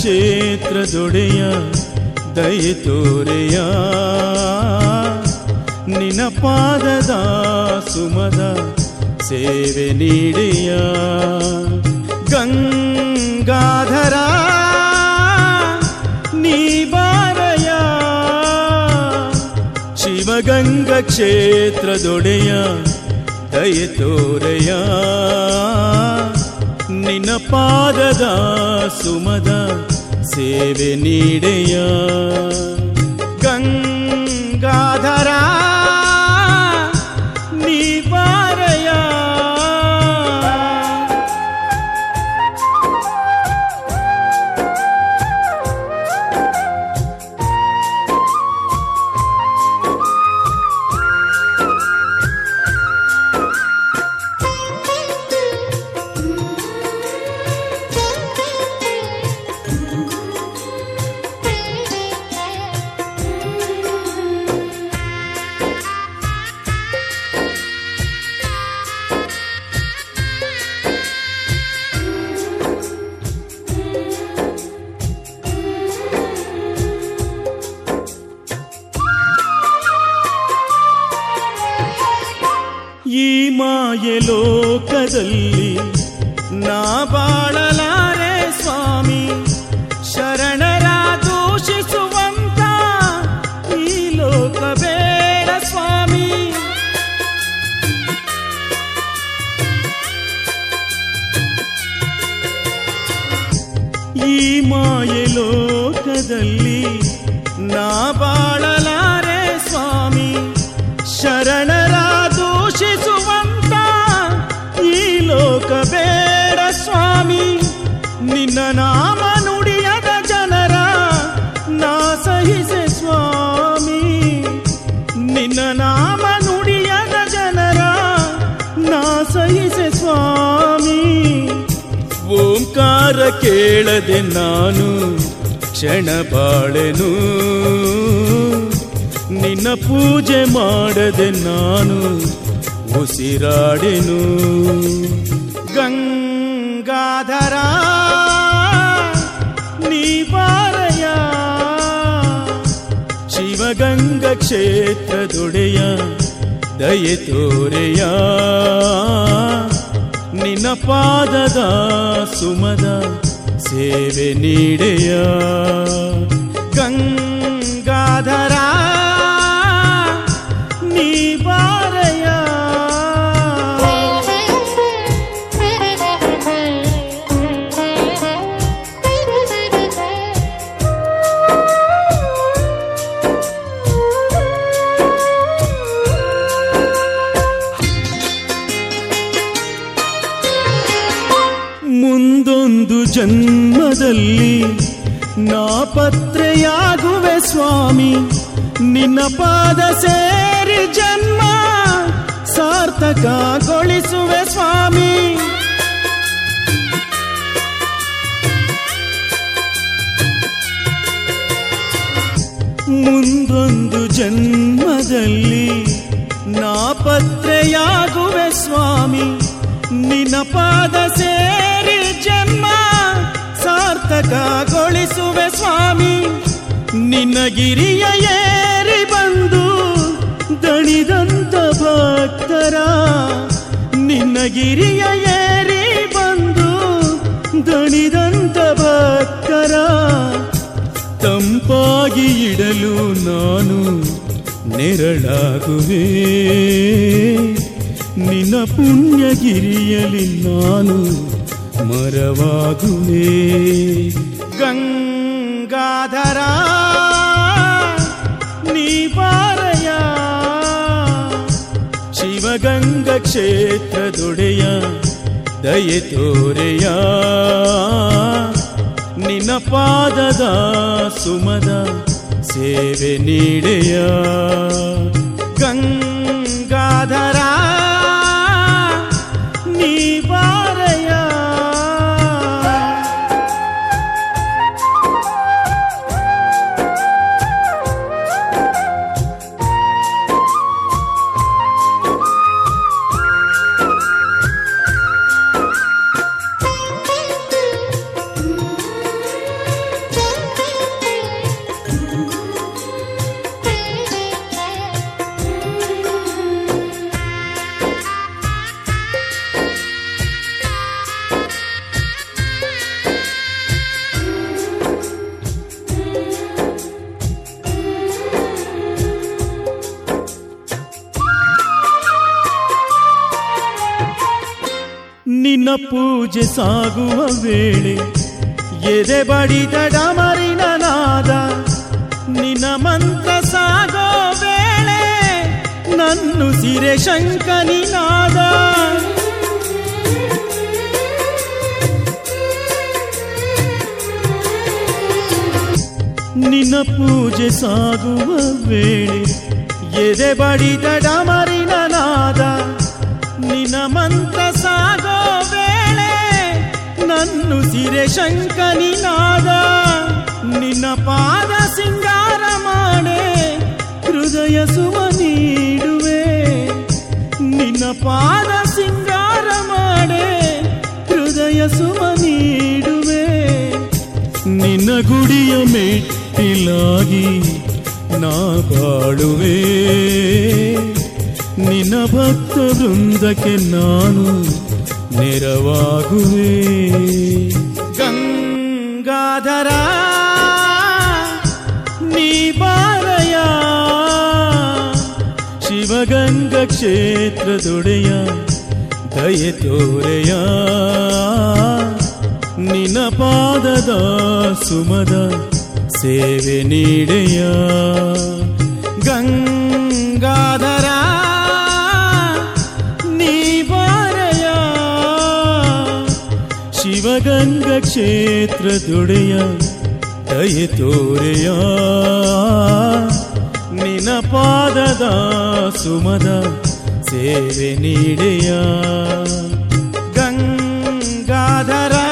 ಕ್ಷೇತ್ರದೊಡೆಯ ದಯೆ ತೋರೆಯ ನಿನ ಪಾದದ ಸುಮದ ಸೇವೆ ನೀಡೆಯ ಗಂಗಾಧರ ನೀ ಬಾರಯ ಶಿವಗಂಗ ಕ್ಷೇತ್ರದೊಡೆಯ ದಯೆ ತೋರೆಯ ನಿನ್ನ ಪಾದದ ಸುಮದ ಸೇವೆ ನೀಡೆಯ ಗಂಗಾಧರ ನೀ ಬಾರಯ ಈ ಮಾಯೆ ಲೋಕದಲ್ಲಿ ನಾ ಬಾಳಲಾರೆ ಸ್ವಾಮಿ ಶರಣರ ದೂಷಿಸುವಂತ ಈ ಲೋಕ ಬೇಡ ಸ್ವಾಮಿ ಈ ಮಾಯೆ ಲೋಕದಲ್ಲಿ ನಾ ಬಾಳಲಾರೆ ಸ್ವಾಮಿ ಶರಣರ ದೂಷಿಸುವಂತ ಈ ಲೋಕ ಬೇಡ ಸ್ವಾಮಿ ನಿನ್ನ ನಾಮ ನುಡಿಯದ ಜನರ ನಾ ಸಹಿಸೆ ಸ್ವಾಮಿ ನಿನ್ನ ನಾಮ ನುಡಿಯದ ಜನರ ನಾ ಸಹಿಸೆ ಸ್ವಾಮಿ ಓಂಕಾರ ಕೇಳದೆ ನಾನು ಕ್ಷಣ ಬಾಳೆನು ನಿನ್ನ ಪೂಜೆ ಮಾಡದೆ ನಾನು ಉಸಿರಾಡೆನು ಗಂಗಾಧರ ನೀ ಬಾರಯ ಶಿವಗಂಗ ಕ್ಷೇತ್ರದೊಡೆಯ ದಯೆ ತೋರೆಯ ನಿನ್ನ ಪಾದದ ಸುಮದ ಸೇವೆ ನೀಡೆಯ ಗಂಗಾಧರ ನೀ ಬಾರಯ ಮುಂದೊಂದು ಜನ್ಮದಲ್ಲಿ ನಾಪತ್ರೆಯಾಗುವೆ ಸ್ವಾಮಿ ನಿನ್ನ ಪಾದ ಸೇರಿ ಜನ್ಮ ಸಾರ್ಥಕಗೊಳಿಸುವೆ ಸ್ವಾಮಿ ಮುಂದೊಂದು ಜನ್ಮದಲ್ಲಿ ನಾಪತ್ರೆಯಾಗುವೆ ಸ್ವಾಮಿ ನಿನ್ನ ಪಾದ ಸೇರಿ ಜನ್ಮ ಸಾರ್ಥಕಗೊಳಿಸುವೆ ಸ್ವಾಮಿ ನಿನ್ನ ಗಿರಿಯ ಏರಿ ಬಂದು ದಣಿದಂತ ಭಕ್ತರ ನಿನ್ನ ಗಿರಿಯ ಏರಿ ಬಂದು ದಣಿದಂತ ಭಕ್ತರ ತಂಪಾಗಿ ಇಡಲು ನಾನು ನೆರಳಾಗುವೆ ನಿನ್ನ ಪುಣ್ಯಗಿರಿಯಲಿ ನಾನು ಮರವಾಗುವೆ ಗಂಗಾಧರ ನೀ ಬಾರಯ ಶಿವಗಂಗ ಕ್ಷೇತ್ರದೊಡೆಯ ದಯೆ ತೋರೆಯ ನಿನ್ನ ಪಾದದ ಸುಮದ ಸೇವೆ ನೀಡೆಯ ಗಂಗಾಧರ ನೀ ಬಾರಯ ಪೂಜೆ ಸಾಗುವ ವೇಳೆ ಎದೆ ಬಡಿದ ಡಮರಿನ ನಾದ ನಿನ್ನ ಮಂತ್ರ ಸಾಗೋ ವೇಳೆ ನನ್ನು ಸಿರೆ ಶಂಕನಿನಾದ ನಿನ್ನ ಪೂಜೆ ಸಾಗುವ ವೇಳೆ ಎದೆ ಬಡಿದ ಡಮರಿನ ನಾದ ನಿನ್ನ ಮಂತ್ರ ಸಾಗೋ ವೇಳೆ ನನ್ನು ಸಿರೆ ಶಂಕನಿನಾದ ನಿನ್ನ ಪಾದ ಸಿಂಗಾರ ಮಾಡೆ ಹೃದಯ ಸುಮ ನೀಡುವೆ ನಿನ್ನ ಪಾದ ಸಿಂಗಾರ ಮಾಡೆ ಹೃದಯ ಸುಮ ನೀಡುವೆ ನಿನ್ನ ಗುಡಿಯ ಮೆಟ್ಟಿಲಾಗಿ ನಾ ಬಾಳುವೆ ನಿನ್ನ ಭಕ್ತ ವೃಂದಕ್ಕೆ ನಾನು ನೆರವಾಗುವೆ ಗಂಗಾಧರ ನೀ ಬಾರಯ ಶಿವಗಂಗ ಕ್ಷೇತ್ರದೊಡೆಯ ದಯೆ ತೋರೆಯ ನಿನ್ನ ಪಾದದ ಸುಮದ ಸೇವೆ ನೀಡೆಯ ಗಂಗಾಧರ ನೀ ಬಾರಯ ಶಿವಗಂಗ ಕ್ಷೇತ್ರದೊಡೆಯ ದಯೆ ತೋರೆಯ ನಿನ್ನ ಪಾದದ ಸುಮದ ಸೇವೆ ನೀಡೆಯ ಗಂಗಾಧರ